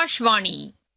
ஆகாஷ்வாணி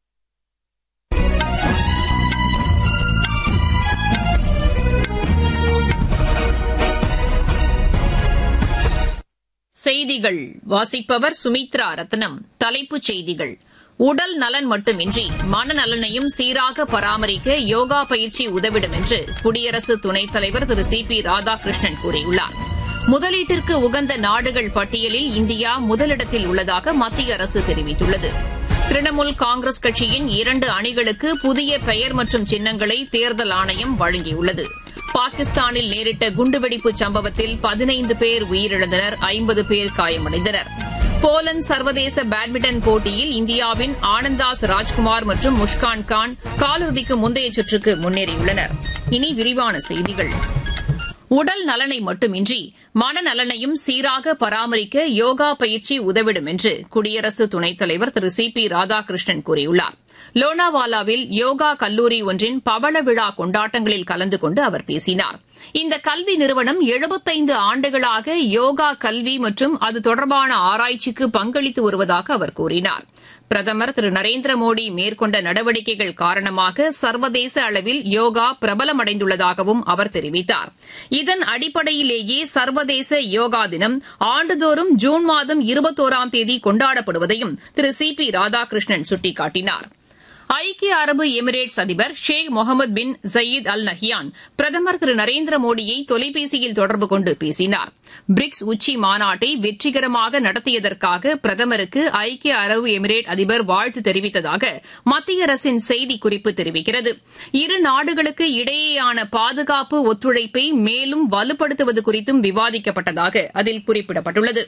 செய்திகள் வாசிப்பவர் சுமித்ரா ரத்னம் தலைப்புச் செய்திகள் உடல் நலன் மட்டுமின்றி மனநலனையும் சீராக பராமரிக்க யோகா பயிற்சி உதவிடும் என்று குடியரசு துணைத் தலைவர் திரு சி பி ராதாகிருஷ்ணன் கூறியுள்ளார் முதலீட்டிற்கு உகந்த நாடுகள் பட்டியலில் இந்தியா முதலிடத்தில் உள்ளதாக மத்திய அரசு தெரிவித்துள்ளது திரிணாமுல் காங்கிரஸ் கட்சியின் இரண்டு அணிகளுக்கு புதிய பெயர் மற்றும் சின்னங்களை தேர்தல் ஆணையம் வழங்கியுள்ளது பாகிஸ்தானில் நேரிட்ட குண்டுவெடிப்பு சம்பவத்தில் பதினைந்து பேர் உயிரிழந்தனர் ஐம்பது பேர் காயமடைந்தனர் போலந்து சர்வதேச பேட்மிண்டன் போட்டியில் இந்தியாவின் ஆனந்தாஸ் ராஜ்குமார் மற்றும் முஷ்கான் கான் காலிறுதிக்கு முந்தைய சுற்றுக்கு முன்னேறியுள்ளனர் இனி விரிவான செய்திகள் உடல் நலனை மட்டுமின்றி மனநலனையும் சீராக பராமரிக்க யோகா பயிற்சி உதவிடும் என்று குடியரசு துணைத் தலைவர் திரு சி பி ராதாகிருஷ்ணன் கூறியுள்ளார் லோனாவாலாவில் யோகா கல்லூரி ஒன்றின் பவள விழா கொண்டாட்டங்களில் கலந்து கொண்டு அவர் பேசினார் இந்த கல்வி நிறுவனம் எழுபத்தைந்து ஆண்டுகளாக யோகா கல்வி மற்றும் அது தொடர்பான ஆராய்ச்சிக்கு பங்களித்து வருவதாக அவர் கூறினார் பிரதமர் திரு நரேந்திர மோடி மேற்கொண்ட நடவடிக்கைகள் காரணமாக சர்வதேச அளவில் யோகா பிரபலமடைந்துள்ளதாகவும் அவர் தெரிவித்தார் இதன் அடிப்படையிலேயே சர்வதேச யோகா தினம் ஆண்டுதோறும் ஜூன் மாதம் இருபத்தோராம் தேதி கொண்டாடப்படுவதையும் திரு சி பி ராதாகிருஷ்ணன் சுட்டிக்காட்டினார் ஐக்கிய அரபு எமிரேட்ஸ் அதிபர் ஷேக் முகமது பின் ஜயீத் அல் நஹ்யான் பிரதமர் திரு நரேந்திர மோடியை தொலைபேசியில் தொடர்பு கொண்டு பேசினார் பிரிக்ஸ் உச்சி மாநாட்டை வெற்றிகரமாக நடத்தியதற்காக பிரதமருக்கு ஐக்கிய அரபு எமிரேட் அதிபர் வாழ்த்து தெரிவித்ததாக மத்திய அரசின் செய்திக்குறிப்பு தெரிவிக்கிறது இரு நாடுகளுக்கு இடையேயான பாதுகாப்பு ஒத்துழைப்பை மேலும் வலுப்படுத்துவது குறித்தும் விவாதிக்கப்பட்டதாக அதில் குறிப்பிடப்பட்டுள்ளது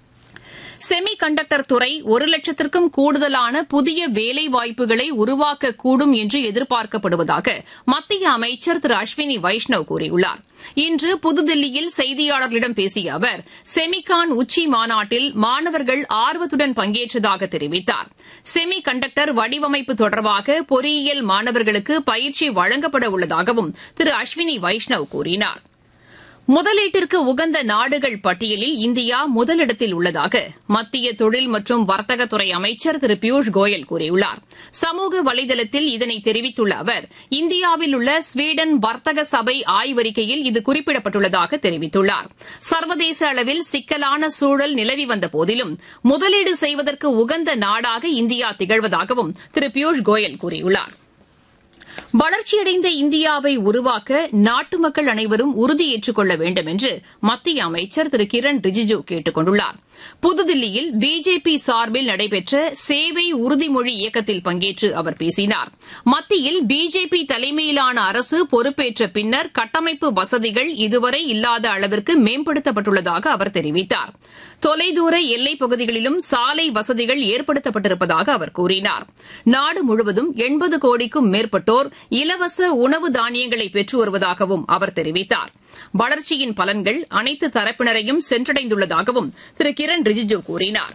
செமி கண்டக்டர் துறை ஒரு லட்சத்திற்கும் கூடுதலான புதிய வேலைவாய்ப்புகளை உருவாக்கக்கூடும் என்று எதிர்பார்க்கப்படுவதாக மத்திய அமைச்சர் திரு அஸ்வினி வைஷ்ணவ் கூறியுள்ளார் இன்று புதுதில்லியில் செய்தியாளர்களிடம் பேசிய அவர் செமிகான் உச்சி மாநாட்டில் மாணவர்கள் ஆர்வத்துடன் பங்கேற்றதாக தெரிவித்தார் செமி கண்டக்டர் வடிவமைப்பு தொடர்பாக பொறியியல் மாணவர்களுக்கு பயிற்சி வழங்கப்பட உள்ளதாகவும் திரு அஸ்வினி வைஷ்ணவ் கூறினார் முதலீட்டிற்கு உகந்த நாடுகள் பட்டியலில் இந்தியா முதலிடத்தில் உள்ளதாக மத்திய தொழில் மற்றும் வர்த்தகத்துறை அமைச்சர் திரு பியூஷ் கோயல் கூறியுள்ளார் சமூக வலைதளத்தில் இதனை தெரிவித்துள்ள அவர் இந்தியாவில் உள்ள ஸ்வீடன் வர்த்தக சபை ஆய்வறிக்கையில் இது குறிப்பிடப்பட்டுள்ளதாக தெரிவித்துள்ளார் சர்வதேச அளவில் சிக்கலான சூழல் நிலவி வந்த போதிலும் முதலீடு செய்வதற்கு உகந்த நாடாக இந்தியா திகழ்வதாகவும் திரு பியூஷ் கோயல் கூறியுள்ளார் வளர்ச்சியடைந்த இந்தியாவை உருவாக்க நாட்டு மக்கள் அனைவரும் உறுதியேற்றுக் கொள்ள வேண்டும் என்று மத்திய அமைச்சர் திரு கிரண் ரிஜிஜு கேட்டுக் கொண்டுள்ளார் புதுதில்லியில் பிஜேபி சார்பில் நடைபெற்ற சேவை உறுதிமொழி இயக்கத்தில் பங்கேற்று அவர் பேசினார் மத்தியில் பிஜேபி தலைமையிலான அரசு பொறுப்பேற்ற பின்னர் கட்டமைப்பு வசதிகள் இதுவரை இல்லாத அளவிற்கு மேம்படுத்தப்பட்டுள்ளதாக அவர் தெரிவித்தார் தொலைதூர எல்லைப் பகுதிகளிலும் சாலை வசதிகள் ஏற்படுத்தப்பட்டிருப்பதாக அவர் கூறினார் நாடு முழுவதும் எண்பது கோடிக்கும் மேற்பட்டோர் இலவச உணவு தானியங்களை பெற்று வருவதாகவும் அவர் தெரிவித்தார் வளர்ச்சியின் பலன்கள் அனைத்து தரப்பினரையும் சென்றடைந்துள்ளதாகவும் திரு கிரண் ரிஜிஜு கூறினார்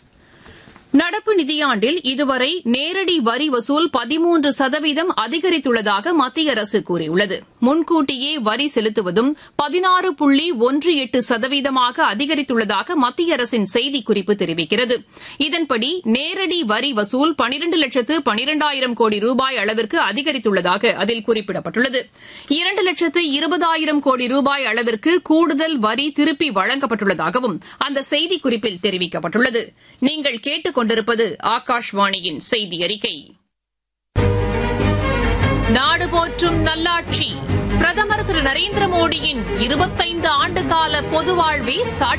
நடப்பு நிதியாண்டில் இதுவரை நேரடி வரி வசூல் பதிமூன்று சதவீதம் அதிகரித்துள்ளதாக மத்திய அரசு கூறியுள்ளது முன்கூட்டியே வரி செலுத்துவதும் பதினாறு புள்ளி ஒன்று எட்டு சதவீதமாக அதிகரித்துள்ளதாக மத்திய அரசின் செய்திக்குறிப்பு தெரிவிக்கிறது இதன்படி நேரடி வரி வசூல் பனிரண்டு லட்சத்து பனிரெண்டாயிரம் கோடி ரூபாய் அளவிற்கு அதிகரித்துள்ளதாக அதில் குறிப்பிடப்பட்டுள்ளது இரண்டு லட்சத்து இருபதாயிரம் கோடி ரூபாய் அளவிற்கு கூடுதல் வரி திருப்பி வழங்கப்பட்டுள்ளதாகவும் அந்த செய்திக்குறிப்பில் தெரிவிக்கப்பட்டுள்ளது நீங்கள் கேட்டுக் கொண்டிருப்பது ஆகாஷ்வாணியின் செய்தி அறிக்கை நாடு போற்றும் நல்லாட்சி பிரதமர் திரு நரேந்திர மோடியின் இருபத்தைந்து ஆண்டுகால பொது வாழ்வே